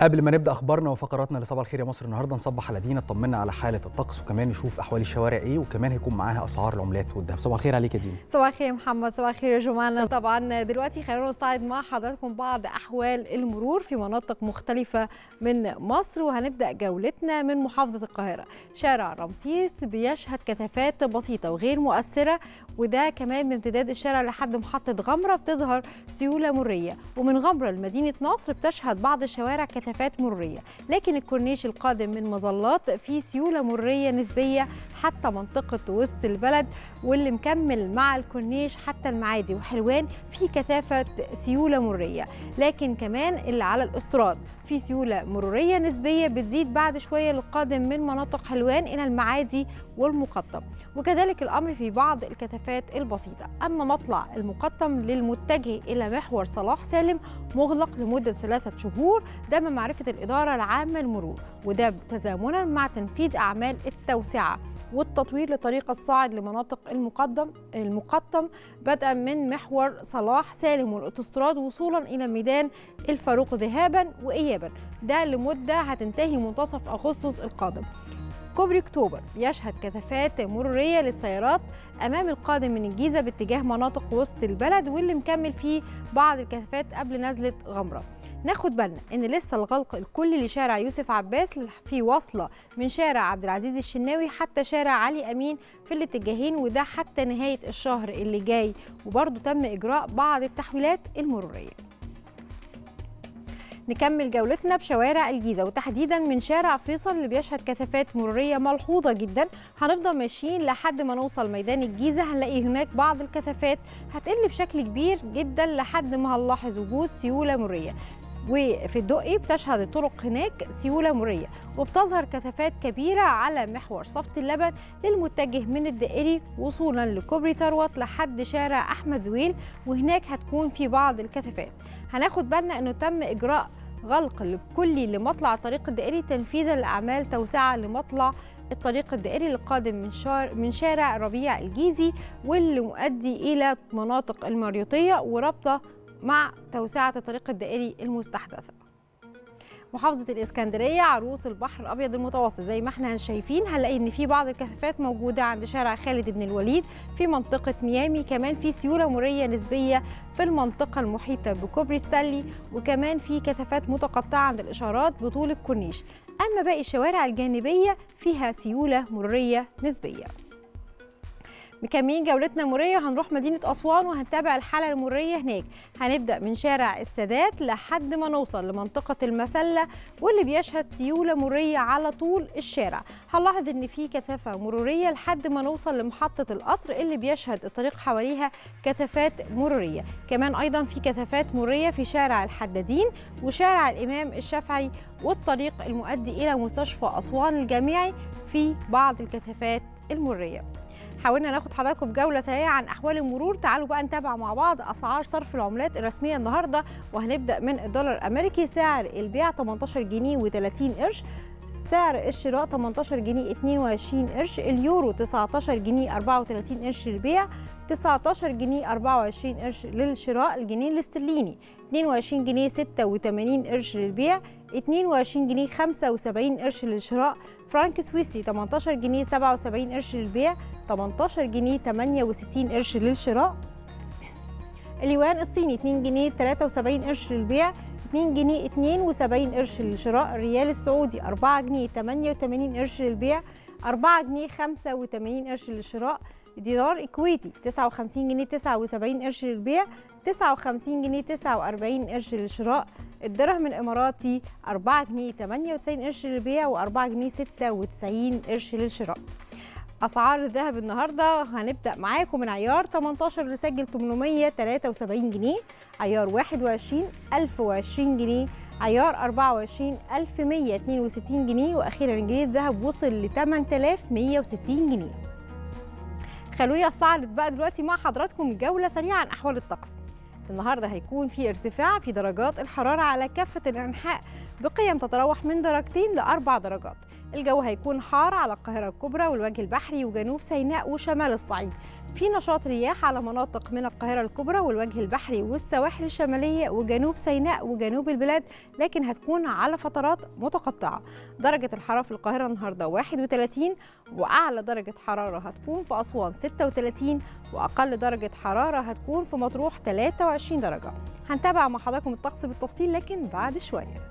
قبل ما نبدا اخبارنا وفقراتنا لصباح الخير يا مصر النهارده نصبح على دينا نطمنا على حاله الطقس وكمان نشوف احوال الشوارع ايه وكمان هيكون معاها اسعار العملات والذهب صباح الخير عليك يا دينا صباح الخير يا محمد صباح الخير يا جمانة طبعا دلوقتي خلينا نستعرض مع حضراتكم بعض احوال المرور في مناطق مختلفه من مصر وهنبدا جولتنا من محافظه القاهره شارع رمسيس بيشهد كثافات بسيطه وغير مؤثره وده كمان بامتداد الشارع لحد محطه غمره بتظهر سيوله مريه ومن غمره لمدينه نصر بتشهد بعض الشوارع كثافات مريه لكن الكورنيش القادم من مظلات فيه سيوله مريه نسبيه حتى منطقه وسط البلد واللي مكمل مع الكورنيش حتى المعادي وحلوان في كثافه سيوله مريه لكن كمان اللي على الاستراد في سيوله مروريه نسبيه بتزيد بعد شويه للقادم من مناطق حلوان الى المعادي والمقطم وكذلك الامر في بعض الكثافات البسيطه اما مطلع المقطم للمتجه الى محور صلاح سالم مغلق لمده ثلاثه شهور ده من معرفه الاداره العامه للمرور وده تزامنا مع تنفيذ اعمال التوسعه والتطوير لطريق الصاعد لمناطق المقدم المقطم بدءا من محور صلاح سالم والاوتوستراد وصولا الى ميدان الفاروق ذهابا وايابا ده لمده هتنتهي منتصف اغسطس القادم كوبري اكتوبر يشهد كثافات مروريه للسيارات امام القادم من الجيزه باتجاه مناطق وسط البلد واللي مكمل فيه بعض الكثافات قبل نزله غمره ناخد بالنا ان لسه الغلق الكلي لشارع يوسف عباس في وصله من شارع عبد العزيز الشناوي حتى شارع علي امين في الاتجاهين وده حتى نهايه الشهر اللي جاي وبرضه تم اجراء بعض التحويلات المروريه نكمل جولتنا بشوارع الجيزة وتحديدا من شارع فيصل اللي بيشهد كثافات مرورية ملحوظة جدا هنفضل ماشيين لحد ما نوصل ميدان الجيزة هنلاقي هناك بعض الكثافات هتقل بشكل كبير جدا لحد ما هنلاحظ وجود سيولة مرورية وفي الدقي بتشهد الطرق هناك سيولة مرية وبتظهر كثافات كبيرة على محور صفت اللبن للمتجه من الدائري وصولا لكوبري ثروت لحد شارع أحمد زويل وهناك هتكون في بعض الكثافات هناخد بالنا أنه تم إجراء غلق الكلي لمطلع الطريق الدائري تنفيذا لأعمال توسعة لمطلع الطريق الدائري القادم من شار من شارع ربيع الجيزي واللي مؤدي إلى مناطق المريوطية وربطة مع توسعة الطريق الدائري المستحدثة محافظة الإسكندرية عروس البحر الأبيض المتوسط زي ما احنا شايفين هنلاقي إن في بعض الكثافات موجودة عند شارع خالد بن الوليد في منطقة ميامي كمان في سيولة مرية نسبية في المنطقة المحيطة بكوبري ستانلي وكمان في كثافات متقطعة عند الإشارات بطول الكورنيش أما باقي الشوارع الجانبية فيها سيولة مرية نسبية مكملين جولتنا مريه هنروح مدينه اسوان وهنتابع الحاله المريه هناك هنبدا من شارع السادات لحد ما نوصل لمنطقه المسله واللي بيشهد سيوله مريه على طول الشارع هنلاحظ ان في كثافه مروريه لحد ما نوصل لمحطه القطر اللي بيشهد الطريق حواليها كثافات مروريه كمان ايضا في كثافات مروريه في شارع الحدادين وشارع الامام الشافعي والطريق المؤدي الى مستشفى اسوان الجامعي في بعض الكثافات المريه حاولنا ناخد حضراتكم في جوله سريعه عن احوال المرور تعالوا بقى نتابع مع بعض اسعار صرف العملات الرسميه النهارده وهنبدا من الدولار الامريكي سعر البيع 18 جنيه و30 قرش سعر الشراء 18 جنيه 22 قرش اليورو 19 جنيه 34 قرش للبيع 19 جنيه 24 قرش للشراء الجنيه الاسترليني 22 جنيه 86 قرش للبيع 22 جنيه 75 قرش للشراء فرانك سويسري 18 جنيه 77 قرش للبيع 18 جنيه 68 قرش للشراء اليوان الصيني 2 جنيه 73 قرش للبيع 2 جنيه 72 قرش للشراء الريال السعودي 4 جنيه 88 قرش للبيع 4 جنيه 85 قرش للشراء دينار اكويتي 59 جنيه 79 قرش للبيع 59 جنيه 49 قرش للشراء الدرهم الاماراتي 4 جنيه 98 قرش للبيع و4 جنيه 96 قرش للشراء اسعار الذهب النهارده هنبدا معاكم من عيار 18 اللي سجل 873 جنيه عيار 21 1020 جنيه عيار 24 1162 جنيه واخيرا جنيه الذهب وصل ل 8160 جنيه خلوني استعرض بقى دلوقتي مع حضراتكم جوله سريعه عن احوال الطقس النهارده هيكون في ارتفاع في درجات الحراره على كافه الانحاء بقيم تتراوح من درجتين لاربع درجات الجو هيكون حار على القاهرة الكبرى والوجه البحري وجنوب سيناء وشمال الصعيد في نشاط رياح على مناطق من القاهرة الكبرى والوجه البحري والسواحل الشمالية وجنوب سيناء وجنوب البلاد لكن هتكون على فترات متقطعة درجة الحرارة في القاهرة النهاردة 31 وأعلى درجة حرارة هتكون في أسوان 36 وأقل درجة حرارة هتكون في مطروح 23 درجة هنتابع مع حضراتكم الطقس بالتفصيل لكن بعد شوية